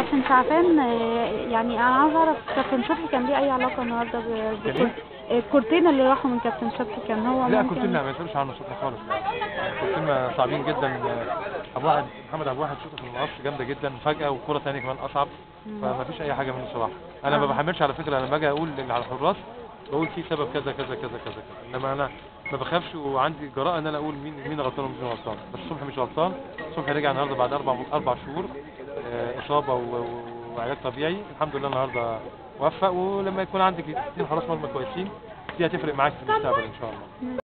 كابتن شعفان آه، يعني انا عاوز اعرف كابتن شكري كان ليه اي علاقه النهارده ب- كان بكل الكورتين اللي راحوا من كابتن شكري كان هو لا ممكن كورتين لا ما يفرقش عنه شوطه خالص كورتين صعبين جدا ابو واحد محمد ابو واحد شوطه في المقص جامده جدا فجاه وكره ثانيه كمان اصعب فما فيش اي حاجه منه صراحه انا ما آه. بحملش على فكره لما باجي اقول اللي على الحراس بقول في سبب كذا كذا كذا كذا كذا انما انا ما بخافش وعندي جراءه ان انا اقول مين مين غلطان ومين غلطان بس صبحي مش غلطان صبحي رجع النهارده بعد اربع اربع شهور آه، اصابه و- و- وعلاج طبيعي الحمد لله النهارده وفق ولما يكون عندك اثنين حراس مرمى كويسين دي هتفرق معاك في المستقبل ان شاء الله